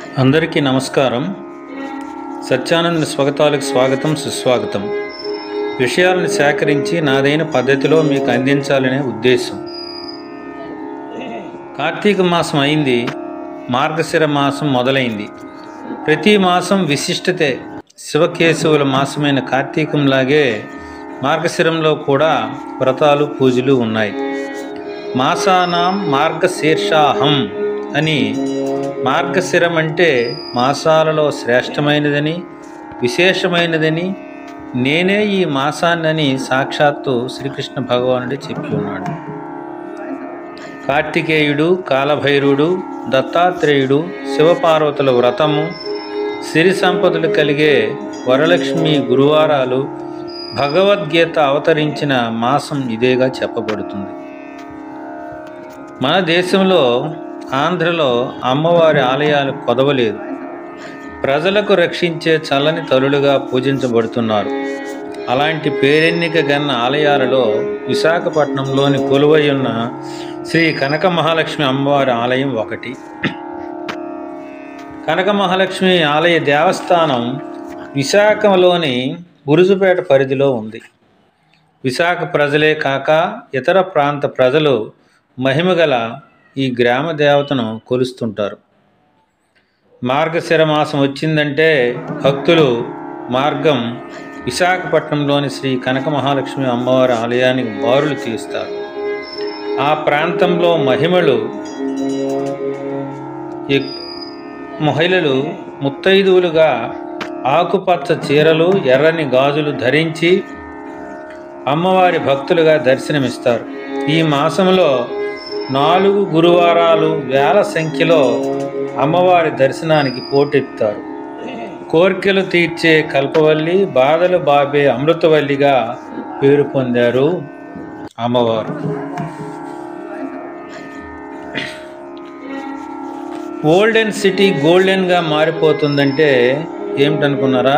అందరికీ నమస్కారం సత్యానంద స్వాగతాలకు స్వాగతం సుస్వాగతం విషయాలను సేకరించి నాదైన పద్ధతిలో మీకు అందించాలనే ఉద్దేశం కార్తీక మాసం అయింది మార్గశిర మాసం మొదలైంది ప్రతి మాసం విశిష్టతే శివకేశవుల మాసమైన కార్తీకంలాగే మార్గశిరంలో కూడా వ్రతాలు పూజలు ఉన్నాయి మాసానాం మార్గశీర్షాహం అని మార్గశిరం అంటే మాసాలలో శ్రేష్టమైనదని విశేషమైనదని నేనే ఈ మాసాన్నని సాక్షాత్తు శ్రీకృష్ణ భగవానుడు చెప్పి ఉన్నాడు కార్తికేయుడు కాలభైరుడు దత్తాత్రేయుడు శివపార్వతుల వ్రతము సిరి సంపదలు కలిగే వరలక్ష్మి గురువారాలు భగవద్గీత అవతరించిన మాసం ఇదేగా చెప్పబడుతుంది మన దేశంలో ఆంధ్రలో అమ్మవారి ఆలయాలు కొదవలేదు ప్రజలకు రక్షించే చల్లని తల్లులుగా పూజించబడుతున్నారు అలాంటి పేరెన్నిక గన్న ఆలయాలలో విశాఖపట్నంలోని కొలువై ఉన్న శ్రీ కనక మహాలక్ష్మి అమ్మవారి ఆలయం ఒకటి కనక మహాలక్ష్మి ఆలయ దేవస్థానం విశాఖలోని బురుజుపేట పరిధిలో ఉంది విశాఖ ప్రజలే కాక ఇతర ప్రాంత ప్రజలు మహిమగల ఈ గ్రామ దేవతను కొలుస్తుంటారు మార్గశిర మాసం వచ్చిందంటే భక్తులు మార్గం విశాఖపట్నంలోని శ్రీ కనక మహాలక్ష్మి అమ్మవారి ఆలయానికి బారులు తీస్తారు ఆ ప్రాంతంలో మహిమలు ఎక్- మహిళలు ముత్తైదువులుగా ఆకుపచ్చ చీరలు ఎర్రని గాజులు ధరించి అమ్మవారి భక్తులుగా దర్శనమిస్తారు ఈ మాసంలో నాలుగు గురువారాలు వేల సంఖ్యలో అమ్మవారి దర్శనానికి పోటెత్తారు కోర్కెలు తీర్చే కల్పవల్లి బాధలు బాబే అమృతవల్లిగా పేరు పొందారు అమ్మవారు ఓల్డెన్ సిటీ గోల్డెన్గా మారిపోతుందంటే ఏమిటనుకున్నారా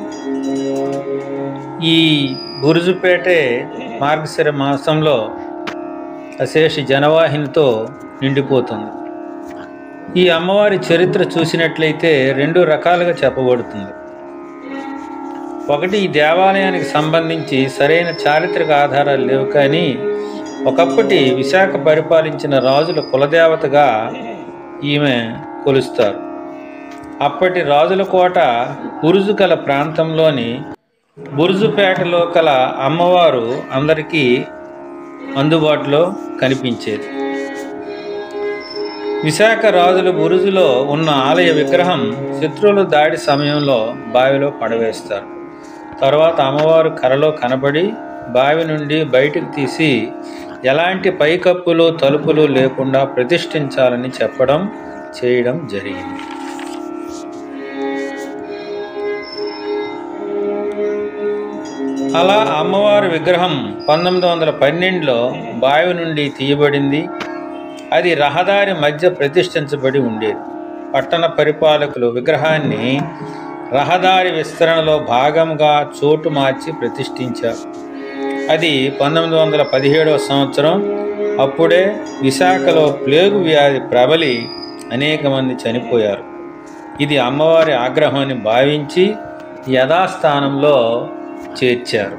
ఈ బురుజుపేటే మార్గశిర మాసంలో అశేష జనవాహినితో నిండిపోతుంది ఈ అమ్మవారి చరిత్ర చూసినట్లయితే రెండు రకాలుగా చెప్పబడుతుంది ఒకటి ఈ దేవాలయానికి సంబంధించి సరైన చారిత్రక ఆధారాలు లేవు కానీ ఒకప్పటి విశాఖ పరిపాలించిన రాజుల కులదేవతగా ఈమె కొలుస్తారు అప్పటి రాజుల కోట బురుజు కల ప్రాంతంలోని బురుజుపేటలో కల అమ్మవారు అందరికీ అందుబాటులో కనిపించేది విశాఖ రాజుల బురుజులో ఉన్న ఆలయ విగ్రహం శత్రువుల దాడి సమయంలో బావిలో పడవేస్తారు తర్వాత అమ్మవారు కరలో కనబడి బావి నుండి బయటికి తీసి ఎలాంటి పైకప్పులు తలుపులు లేకుండా ప్రతిష్ఠించాలని చెప్పడం చేయడం జరిగింది అలా అమ్మవారి విగ్రహం పంతొమ్మిది వందల పన్నెండులో బావి నుండి తీయబడింది అది రహదారి మధ్య ప్రతిష్ఠించబడి ఉండేది పట్టణ పరిపాలకులు విగ్రహాన్ని రహదారి విస్తరణలో భాగంగా చోటు మార్చి ప్రతిష్ఠించారు అది పంతొమ్మిది వందల పదిహేడవ సంవత్సరం అప్పుడే విశాఖలో ప్లేగు వ్యాధి ప్రబలి అనేక మంది చనిపోయారు ఇది అమ్మవారి ఆగ్రహాన్ని భావించి యథాస్థానంలో చేర్చారు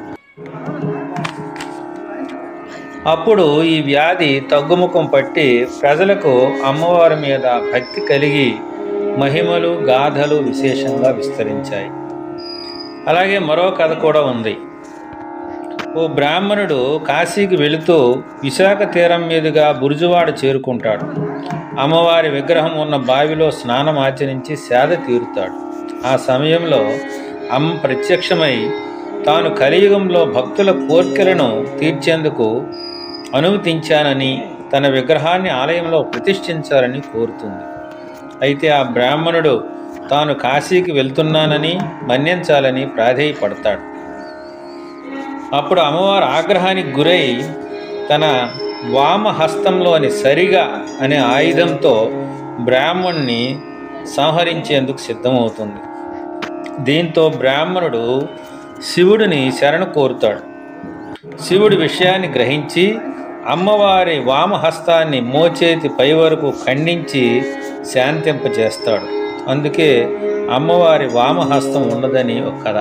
అప్పుడు ఈ వ్యాధి తగ్గుముఖం పట్టి ప్రజలకు అమ్మవారి మీద భక్తి కలిగి మహిమలు గాథలు విశేషంగా విస్తరించాయి అలాగే మరో కథ కూడా ఉంది ఓ బ్రాహ్మణుడు కాశీకి వెళుతూ విశాఖ తీరం మీదుగా బురుజువాడ చేరుకుంటాడు అమ్మవారి విగ్రహం ఉన్న బావిలో స్నానం ఆచరించి సేద తీరుతాడు ఆ సమయంలో అమ్మ ప్రత్యక్షమై తాను కలియుగంలో భక్తుల కోర్కెలను తీర్చేందుకు అనుమతించానని తన విగ్రహాన్ని ఆలయంలో ప్రతిష్ఠించాలని కోరుతుంది అయితే ఆ బ్రాహ్మణుడు తాను కాశీకి వెళ్తున్నానని మన్నించాలని ప్రాధేయపడతాడు అప్పుడు అమ్మవారు ఆగ్రహానికి గురై తన వామహస్తంలోని సరిగా అనే ఆయుధంతో బ్రాహ్మణ్ణి సంహరించేందుకు సిద్ధమవుతుంది దీంతో బ్రాహ్మణుడు శివుడిని శరణు కోరుతాడు శివుడి విషయాన్ని గ్రహించి అమ్మవారి వామహస్తాన్ని మోచేతి పై వరకు ఖండించి శాంతింపజేస్తాడు అందుకే అమ్మవారి వామహస్తం ఉన్నదని ఒక కథ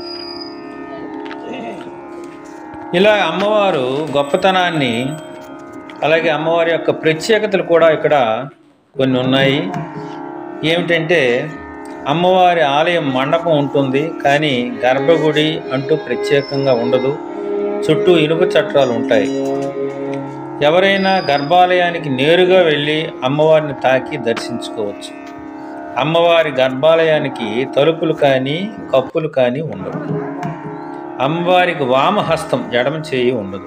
ఇలా అమ్మవారు గొప్పతనాన్ని అలాగే అమ్మవారి యొక్క ప్రత్యేకతలు కూడా ఇక్కడ కొన్ని ఉన్నాయి ఏమిటంటే అమ్మవారి ఆలయం మండపం ఉంటుంది కానీ గర్భగుడి అంటూ ప్రత్యేకంగా ఉండదు చుట్టూ ఇనుప చట్రాలు ఉంటాయి ఎవరైనా గర్భాలయానికి నేరుగా వెళ్ళి అమ్మవారిని తాకి దర్శించుకోవచ్చు అమ్మవారి గర్భాలయానికి తలుపులు కానీ కప్పులు కానీ ఉండవు అమ్మవారికి వామహస్తం ఎడమ చేయి ఉండదు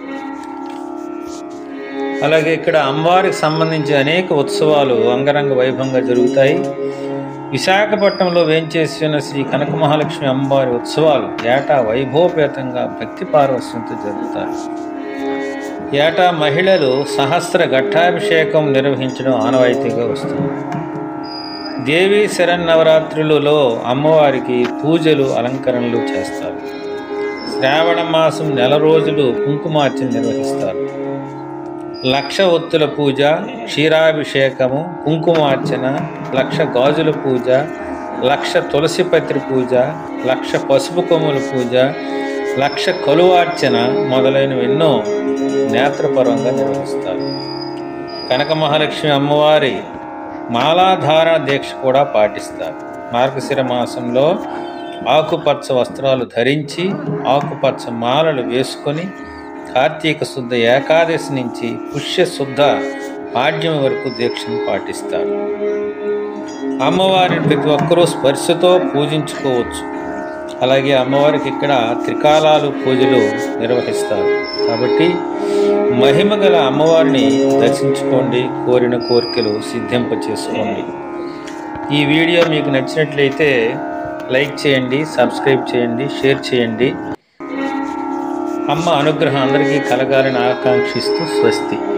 అలాగే ఇక్కడ అమ్మవారికి సంబంధించి అనేక ఉత్సవాలు అంగరంగ వైభవంగా జరుగుతాయి విశాఖపట్నంలో వేంచేసిన శ్రీ కనక మహాలక్ష్మి అమ్మవారి ఉత్సవాలు ఏటా వైభవపేతంగా భక్తి పారవస్యంతో జరుగుతాయి ఏటా మహిళలు సహస్ర ఘట్టాభిషేకం నిర్వహించడం ఆనవాయితీగా వస్తుంది దేవి శరన్నవరాత్రులలో అమ్మవారికి పూజలు అలంకరణలు చేస్తారు శ్రావణ మాసం నెల రోజులు కుంకుమార్చన నిర్వహిస్తారు లక్ష ఒత్తుల పూజ క్షీరాభిషేకము కుంకుమార్చన లక్ష గాజుల పూజ లక్ష తులసిపత్రి పూజ లక్ష పసుపు కొమ్ముల పూజ లక్ష కలువార్చన మొదలైనవి ఎన్నో నేత్రపరంగా నిర్వహిస్తారు కనక మహాలక్ష్మి అమ్మవారి మాలాధారణ దీక్ష కూడా పాటిస్తారు మార్గశిర మాసంలో ఆకుపచ్చ వస్త్రాలు ధరించి ఆకుపచ్చ మాలలు వేసుకొని కార్తీక శుద్ధ ఏకాదశి నుంచి పుష్య శుద్ధ పాడ్యం వరకు దీక్షను పాటిస్తారు అమ్మవారిని ప్రతి ఒక్కరూ స్పర్శతో పూజించుకోవచ్చు అలాగే అమ్మవారికి ఇక్కడ త్రికాలాలు పూజలు నిర్వహిస్తారు కాబట్టి మహిమ గల అమ్మవారిని దర్శించుకోండి కోరిన కోరికలు సిద్ధింప చేసుకోండి ఈ వీడియో మీకు నచ్చినట్లయితే లైక్ చేయండి సబ్స్క్రైబ్ చేయండి షేర్ చేయండి అమ్మ అనుగ్రహం అందరికీ కలగాలని ఆకాంక్షిస్తూ స్వస్తి